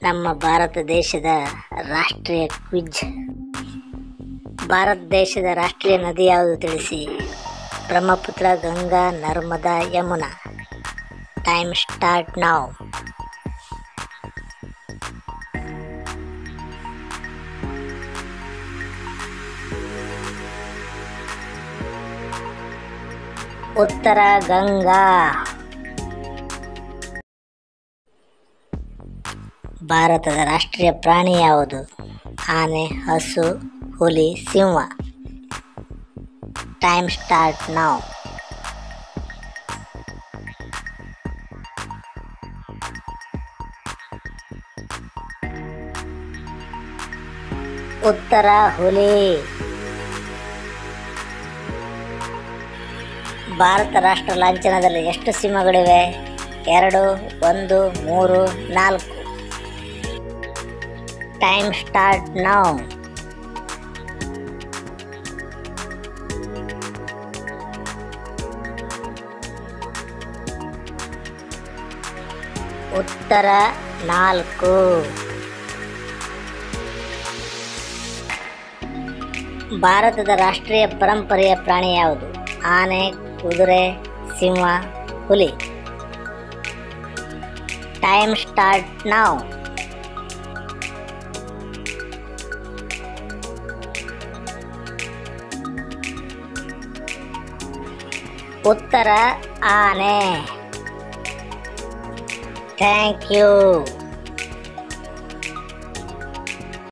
ನಮ್ಮ ಭಾರತ ದೇಶದ ರಾಷ್ಟ್ರೀಯ ಕ್ವಿಜ್ ಭಾರತ ದೇಶದ ರಾಷ್ಟ್ರೀಯ ನದಿ ಯಾವುದು ತಿಳಿಸಿ ಬ್ರಹ್ಮಪುತ್ರ ಗಂಗಾ ನರ್ಮದಾ ಯಮುನಾ ಟೈಮ್ ಸ್ಟಾರ್ಟ್ ನಾವು ಉತ್ತರ ಗಂಗಾ ಭಾರತದ ರಾಷ್ಟ್ರೀಯ ಪ್ರಾಣಿ ಯಾವುದು ಆನೆ ಹಸು ಹುಲಿ ಸಿಂಹ ಟೈಮ್ ಸ್ಟಾರ್ಟ್ ನಾವು ಉತ್ತರ ಹುಲಿ ಭಾರತ ರಾಷ್ಟ್ರ ಲಾಂಛನದಲ್ಲಿ ಎಷ್ಟು ಸಿಂಹಗಳಿವೆ ಎರಡು ಒಂದು ಮೂರು ನಾಲ್ಕು ಟೈಮ್ ಸ್ಟಾರ್ಟ್ ನಾವು ಉತ್ತರ ನಾಲ್ಕು ಭಾರತದ ರಾಷ್ಟ್ರೀಯ ಪರಂಪರೆಯ ಪ್ರಾಣಿ ಯಾವುದು ಆನೆ ಕುದುರೆ ಸಿಂಹ ಹುಲಿ ಟೈಮ್ ಸ್ಟಾರ್ಟ್ ನಾವು ಉತ್ತರ ಆನೆ ಥ್ಯಾಂಕ್ ಯು